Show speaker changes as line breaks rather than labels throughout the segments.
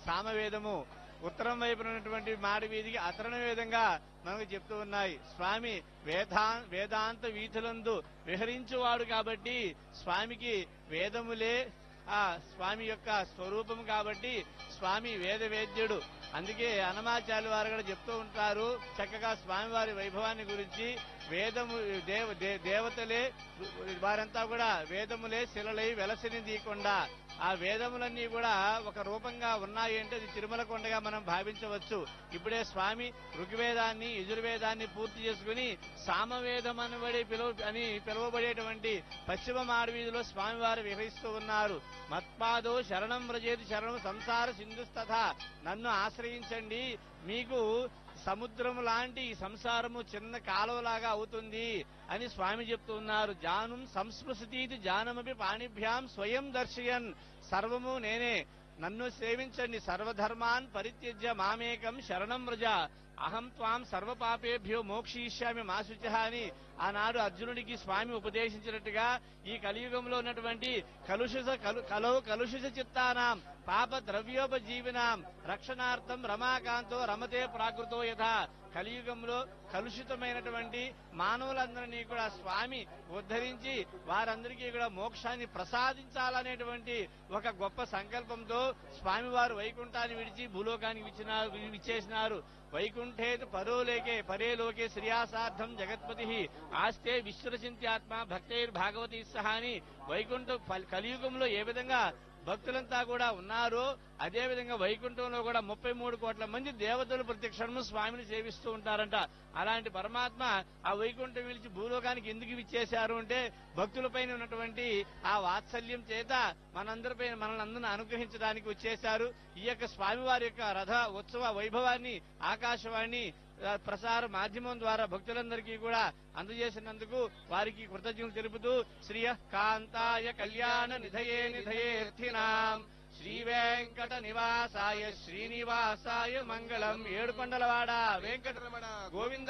సామవేదము ఉత్తరం వైపున ఉన్నటువంటి మాడి వీధికి అతరణ వేదంగా మనకు చెప్తూ ఉన్నాయి స్వామి వేదా వేదాంత వీధులందు విహరించువాడు కాబట్టి స్వామికి వేదములే ఆ స్వామి యొక్క స్వరూపం కాబట్టి స్వామి వేద వేద్యుడు అందుకే అనమాచార్య వారు కూడా చెప్తూ ఉంటారు చక్కగా స్వామివారి వైభవాన్ని గురించి వేదము దేవ దే- దేవతలే వారంతా కూడా వేదములే శిలలై వెలసిని తీయకుండా ఆ వేదములన్నీ కూడా ఒక రూపంగా ఉన్నాయి అంటే అది తిరుమల కొండగా మనం భావించవచ్చు ఇప్పుడే స్వామి ఋగ్వేదాన్ని యజుర్వేదాన్ని పూర్తి చేసుకుని సామవేదం అనబడి పిలువ అని పిలువబడేటువంటి పశ్చిమ మాడవీధిలో స్వామివారు విహరిస్తూ ఉన్నారు మత్పాదో శరణం వ్రజేది శరణం సంసార సింధుస్తథ నన్ను ఆశ్రయించండి మీకు సముద్రము లాంటి ఈ సంసారము చిన్న కాలువలాగా అవుతుంది అని స్వామి చెప్తున్నారు జానం సంస్పృశతీతి జానమపి పాణిభ్యాం స్వయం దర్శయన్ సర్వము నేనే నన్ను సేవించండి సర్వధర్మాన్ పరిత్యజ్య మామేకం శరణం వ్రజ అహం త్వాం సర్వపాపేభ్యో మోక్షయిష్యామి మాశుచ అని ఆనాడు అర్జునుడికి స్వామి ఉపదేశించినట్టుగా ఈ కలియుగంలో ఉన్నటువంటి కలుషిత కలు కలో కలుషిత చిత్తానాం పాప ద్రవ్యోపజీవినాం రక్షణార్థం రమాకాంతో రమతే ప్రాకృతో యథా కలియుగంలో కలుషితమైనటువంటి మానవులందరినీ కూడా స్వామి ఉద్ధరించి వారందరికీ కూడా మోక్షాన్ని ప్రసాదించాలనేటువంటి ఒక గొప్ప సంకల్పంతో స్వామివారు వైకుంఠాన్ని విడిచి భూలోకానికి విచ్చినారు విచ్చేసినారు వైకుంఠే పరోలేకే పరేలోకే శ్రియాసార్థం జగత్పతి ఆస్తే విశ్వసింత్యాత్మ భక్తైర్ భాగవతి సహాని వైకుంఠ ఫల్- కలియుగంలో ఏ విధంగా భక్తులంతా కూడా ఉన్నారు అదే విధంగా వైకుంఠంలో కూడా ముప్పై మూడు కోట్ల మంది దేవతలు ప్రత్యక్షము స్వామిని సేవిస్తూ ఉంటారంట అలాంటి పరమాత్మ ఆ వైకుంఠం విలిచి భూలోకానికి ఎందుకు ఇచ్చేశారు అంటే భక్తులపైన ఉన్నటువంటి ఆ వాత్సల్యం చేత మనందరిపైన మనల్ని అందరిని అనుగ్రహించడానికి వచ్చేశారు ఈ యొక్క స్వామివారి యొక్క రథ ఉత్సవ వైభవాన్ని ఆకాశవాణి ఆ, ప్రసార మాధ్యమం ద్వారా భక్తులందరికీ కూడా అందజేసినందుకు వారికి కృతజ్ఞతలు తెలుపుతూ శ్రియ కాంతాయ కళ్యాణ నిధయే నిధయేర్థినాం శ్రీ వెంకట నివాసాయ శ్రీనివాసాయ మంగళం ఏడుకొండలవాడ వెంకటరమణ గోవింద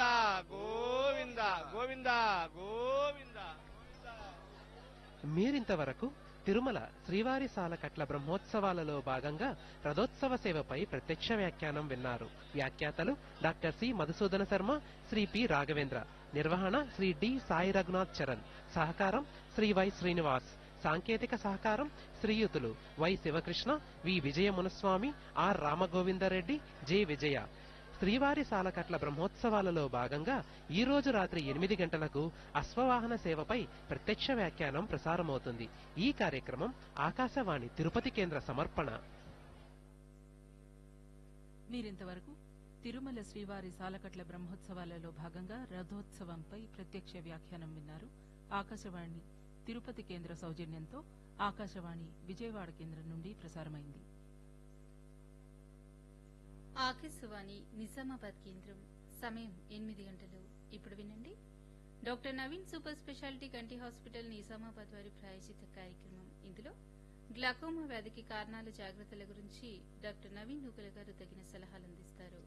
గోవింద గోవింద గోవింద
మీరింతవరకు తిరుమల శ్రీవారి సాలకట్ల బ్రహ్మోత్సవాలలో భాగంగా రథోత్సవ సేవపై ప్రత్యక్ష వ్యాఖ్యానం విన్నారు వ్యాఖ్యాతలు doctor C Madhusudana Sharma Shri P Raghavendra నిర్వహణ శ్రీ డి సాయి రఘునాథ్ చరణ్ సహకారం శ్రీ వై శ్రీనివాస్ సాంకేతిక సహకారం శ్రీయుతులు Y Sivakrishna V Vijaya Munaswamy R Ramagovindareddy J Vijaya శ్రీవారి సాలకట్ల బ్రహ్మోత్సవాలలో భాగంగా ఈ రోజు రాత్రి ఎనిమిది గంటలకు అశ్వవాహన సేవపై ప్రత్యక్ష వ్యాఖ్యానం ప్రసారమవుతుంది ఈ కార్యక్రమం ఆకాశవాణి తిరుపతి కేంద్ర సమర్పణ
మీరింతవరకు తిరుమల శ్రీవారి సాలకట్ల బ్రహ్మోత్సవాలలో భాగంగా రథోత్సవంపై ప్రత్యక్ష వ్యాఖ్యానం విన్నారు ఆకాశవాణి తిరుపతి కేంద్ర సౌజన్యంతో ఆకాశవాణి విజయవాడ కేంద్రం నుండి ప్రసారమైంది
ఆకాశవాణి నిజామాబాద్ కేంద్రం సమయం ఎనిమిది గంటలు ఇప్పుడు వినండి డాక్టర్ నవీన్ సూపర్ స్పెషాలిటీ కంటి హాస్పిటల్ నిజామాబాద్ వారి ప్రాయోజిత కార్యక్రమం ఇందులో గ్లాకోమా వ్యాధికి కారణాల జాగ్రత్తల గురించి డాక్టర్ నవీన్ నూకల గారు తగిన సలహాలు అందిస్తారు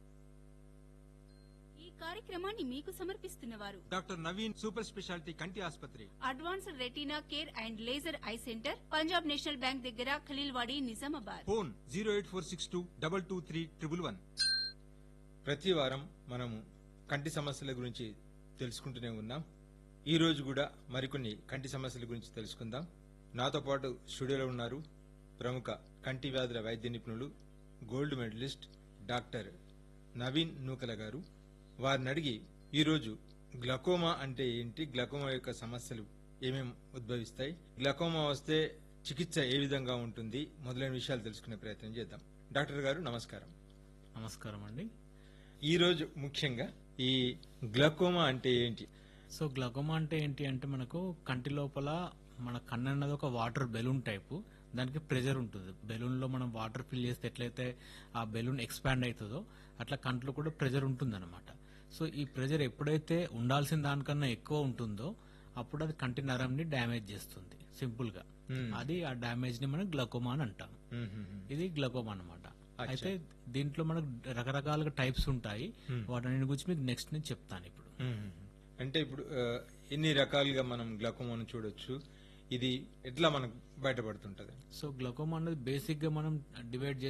ఈ కార్యక్రమాన్ని మీకు సమర్పిస్తున్నవారు
డాక్టర్ నవీన్ సూపర్ స్పెషాలిటీ కంటి ఆసుపత్రి
advanced retina care and laser eye centre Punjab National Bank దగ్గర Khaleelwadi Nizamabad
phone zero eight four six two double two three triple one ప్రతి వారం మనము కంటి సమస్యల గురించి తెలుసుకుంటూనే ఉన్నాం ఈ రోజు కూడా మరికొన్ని కంటి సమస్యల గురించి తెలుసుకుందాం నాతో పాటు స్టూడియోలో ఉన్నారు ప్రముఖ కంటి వ్యాధుల వైద్య నిపుణులు gold medallist doctor Naveen Nukala garu వారిని అడిగి ఈరోజు గ్లకోమా అంటే ఏంటి గ్లకోమా యొక్క సమస్యలు ఏమేమి ఉద్భవిస్తాయి గ్లకోమా వస్తే చికిత్స ఏ విధంగా ఉంటుంది మొదలైన విషయాలు తెలుసుకునే ప్రయత్నం చేద్దాం డాక్టర్ గారు నమస్కారం
నమస్కారం అండి
ఈ రోజు ముఖ్యంగా ఈ గ్లకోమా అంటే ఏంటి
సో గ్లకోమా అంటే ఏంటి అంటే మనకు కంటి లోపల మన కన్ను అన్నది ఒక వాటర్ బెలూన్ టైపు దానికి ప్రెజర్ ఉంటుంది బెలూన్ లో మనం వాటర్ ఫిల్ చేస్తే ఎట్లయితే ఆ బెలూన్ ఎక్స్పాండ్ అవుతుందో అట్లా కంట్లో కూడా ప్రెజర్ ఉంటుంది సో ఈ ప్రెజర్ ఎప్పుడైతే ఉండాల్సిన దానికన్నా ఎక్కువ ఉంటుందో అప్పుడు అది కంటి నరంని డ్యామేజ్ చేస్తుంది సింపుల్ గా
Hmm.
అది ఆ డ్యామేజ్ ని మనం గ్లకోమా అని అంటాం
మ్మ్, మ్మ్, మ్మ్.
ఇది గ్లకోమా అన్నమాట
అచ్చా.
అయితే దీంట్లో మనకు రకరకాలుగా టైప్స్ ఉంటాయి
Hmm.
వాటి గురించి మీకు నెక్స్ట్ నేను చెప్తాను ఇప్పుడు
మ్మ్, మ్మ్. అంటే ఇప్పుడు ఆ, ఎన్ని రకాలుగా మనం గ్లకోమాను చూడొచ్చు ఇది ఎట్లా మనకు బయటపడుతుంటది
సో గ్లకోమా అనేది బేసిక్ గా మనం డివైడ్